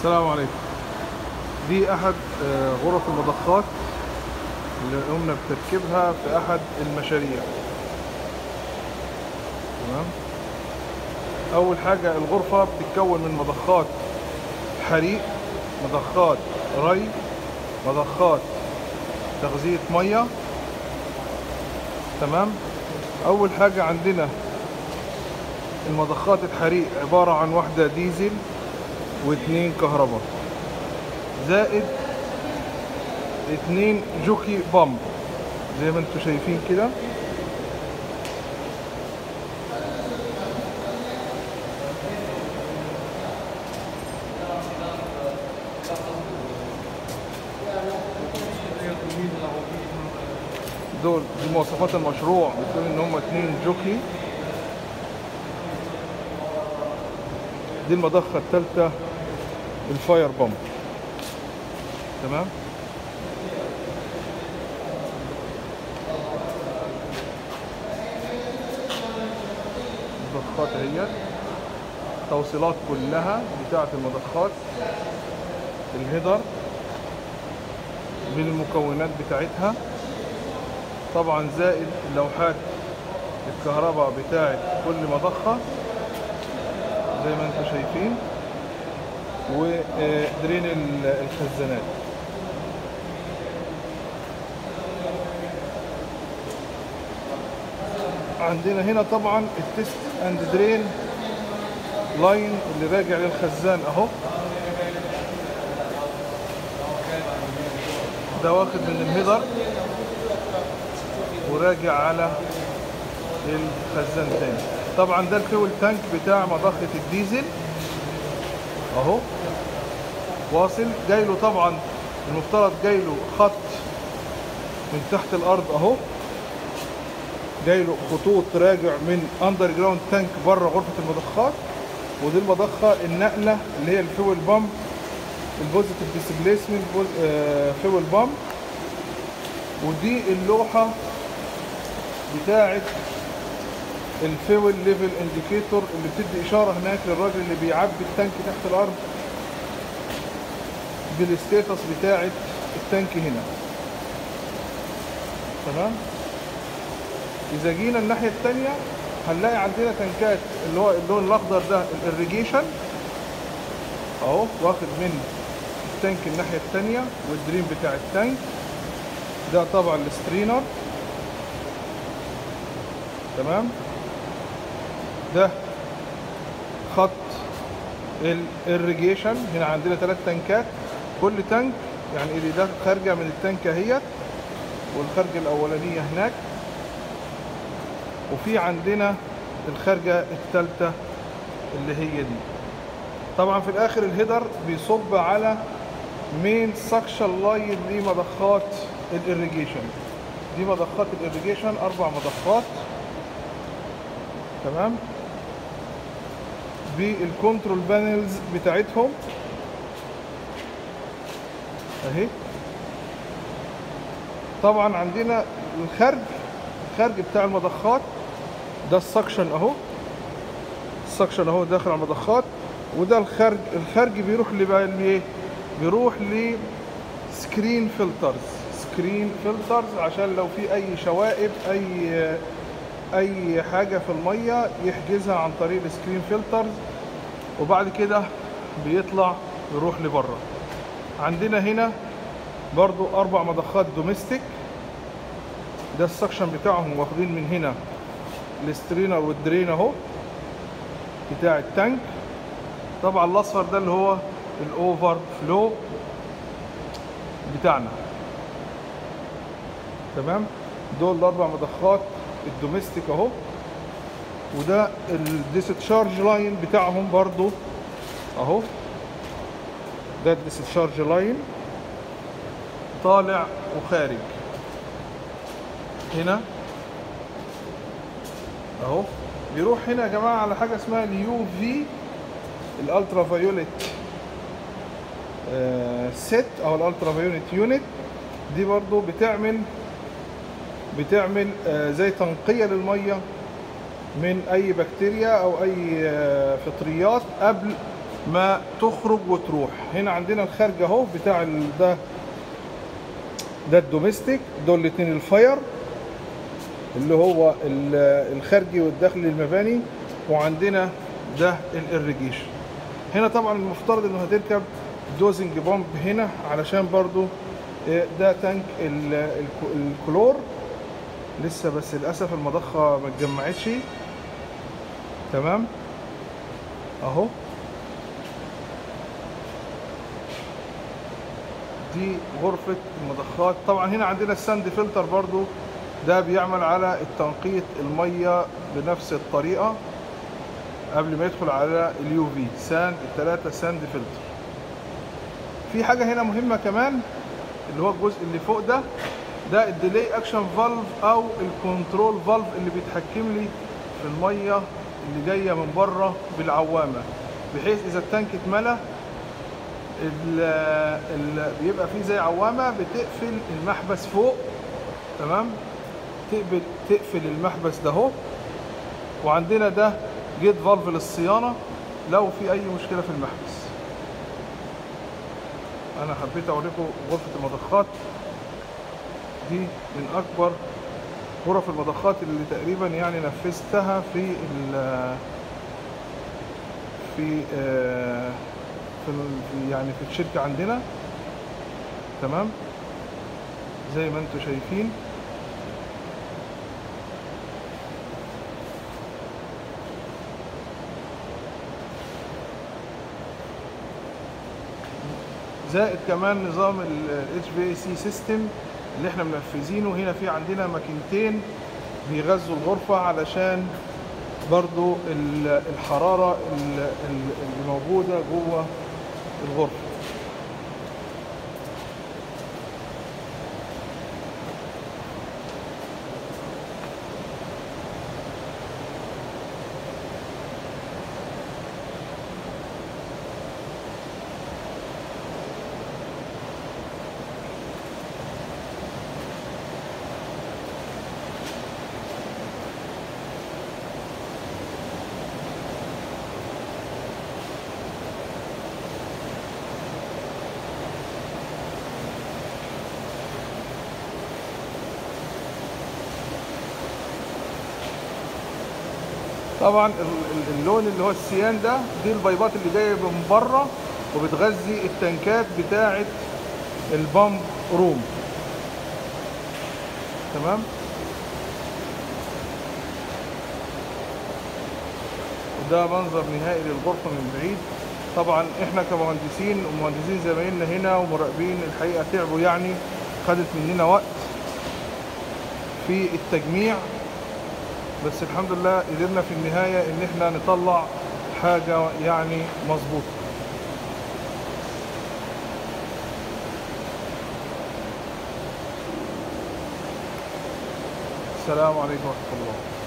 السلام عليكم دي احد آه، غرف المضخات اللي قمنا بتركيبها في احد المشاريع تمام اول حاجه الغرفه بتتكون من مضخات حريق مضخات ري مضخات تغذيه ميه تمام اول حاجه عندنا المضخات الحريق عباره عن واحده ديزل واثنين كهرباء زائد اتنين جوكي بامب زي ما انتم شايفين كده دول دي مواصفات المشروع بتقول ان هم اتنين جوكي دي المضخة الثالثة الفاير بامب تمام المضخات اهي توصيلات كلها بتاعة المضخات الهيدر بالمكونات بتاعتها طبعا زائد لوحات الكهرباء بتاعت كل مضخة زي ما انتم شايفين ودرين ال- الخزانات عندنا هنا طبعا التست اند درين لاين اللي راجع للخزان اهو ده واخد من الهيدر وراجع على الخزان تاني طبعا ده الفيول تانك بتاع مضخة الديزل اهو واصل جاي له طبعا المفترض جاي له خط من تحت الارض اهو جاي له خطوط راجع من اندر جراوند تانك بره غرفه المضخات ودي المضخه النقله اللي هي الفيول بامب البوزيتيف ديسبليسمنت فيول بامب ودي اللوحه بتاعه الفيول ليفل انديكيتور اللي بتدي اشاره هناك للراجل اللي بيعبي التانك تحت الارض بالستيتس بتاعه التانك هنا تمام اذا جينا الناحيه الثانيه هنلاقي عندنا تنكات اللي هو اللون الاخضر ده الاريجيشن اهو واخد من التانك الناحيه الثانيه والدرين بتاع التانك ده طبعا السترينر تمام ده خط الاريجيشن هنا عندنا ثلاث تنكات كل تانك يعني اللي ده خارجه من التانك اهيت والخارجه الاولانيه هناك وفي عندنا الخارجه الثالثه اللي هي دي طبعا في الاخر الهيدر بيصب على مين سكشن لاين لمضخات الاريجيشن دي مضخات الاريجيشن اربع مضخات تمام بالكنترول بانلز بتاعتهم اهي طبعا عندنا الخارج الخارج بتاع المضخات ده السكشن اهو السكشن اهو داخل على المضخات وده الخارج الخارج بيروح لبقى لايه بيروح ل سكرين فلترز سكرين فلترز عشان لو في اي شوائب اي اي حاجه في الميه يحجزها عن طريق السكرين فلترز وبعد كده بيطلع يروح لبره عندنا هنا برضو اربع مضخات دوميستيك ده السكشن بتاعهم واخدين من هنا السترينر والدرين اهو بتاع التانك طبعا الاصفر ده اللي هو الاوفر فلو بتاعنا تمام دول الاربع مضخات الدوميستيك اهو وده الديستشارج لاين بتاعهم برضو اهو ده الديستشارج لاين طالع وخارج هنا اهو بيروح هنا يا جماعه على حاجه اسمها اليو في الالترا فايوليت سيت او الالترا فايوليت يونت دي برضو بتعمل بتعمل آه، زي تنقيه للميه من اي بكتيريا او اي آه، فطريات قبل ما تخرج وتروح هنا عندنا الخارج اهو بتاع ال- ده ده الدوميستيك دول الاتنين الفاير اللي هو ال- الخارجي والداخلي للمباني وعندنا ده الاريجيشن هنا طبعا المفترض انه هتركب دوزنج بامب هنا علشان برضو آه، ده تانك ال- الك- الكلور لسه بس للاسف المضخه ما اتجمعتش تمام اهو دي غرفة المضخات طبعا هنا عندنا الساند فلتر برضو ده بيعمل على التنقية المية بنفس الطريقة قبل ما يدخل على اليو في ساند التلاتة ساند فلتر في حاجة هنا مهمة كمان اللي هو الجزء اللي فوق ده ده الديلي اكشن فالف او الكنترول فالف اللي بيتحكم لي في المية اللي جاية من بره بالعوامة بحيث اذا التانك اتملى ال ال بيبقى فيه زي عوامة بتقفل المحبس فوق تمام تقبل تقفل المحبس ده اهو وعندنا ده جيت فالف للصيانة لو في أي مشكلة في المحبس أنا حبيت أوريكم غرفة المضخات دي من أكبر غرف المضخات اللي تقريبا يعني نفذتها في ال في آه، في ال- في يعني في الشركة عندنا تمام زي ما انتم شايفين زائد كمان نظام ال HVAC سيستم اللي احنا منفذينه هنا في عندنا ماكينتين بيغذوا الغرفة علشان برضو ال- الحرارة ال- ال- اللي موجودة جوه الغرفة طبعا ال- ال- اللون اللي هو السيان ده دي البيضات اللي جايه من بره وبتغذي التنكات بتاعه البامب روم تمام وده منظر نهائي للغرفه من بعيد طبعا احنا كمهندسين ومهندسين زمايلنا هنا ومراقبين الحقيقه تعبوا يعني خدت مننا وقت في التجميع بس الحمد لله قدرنا في النهاية ان احنا نطلع حاجة يعني مظبوطة السلام عليكم ورحمة الله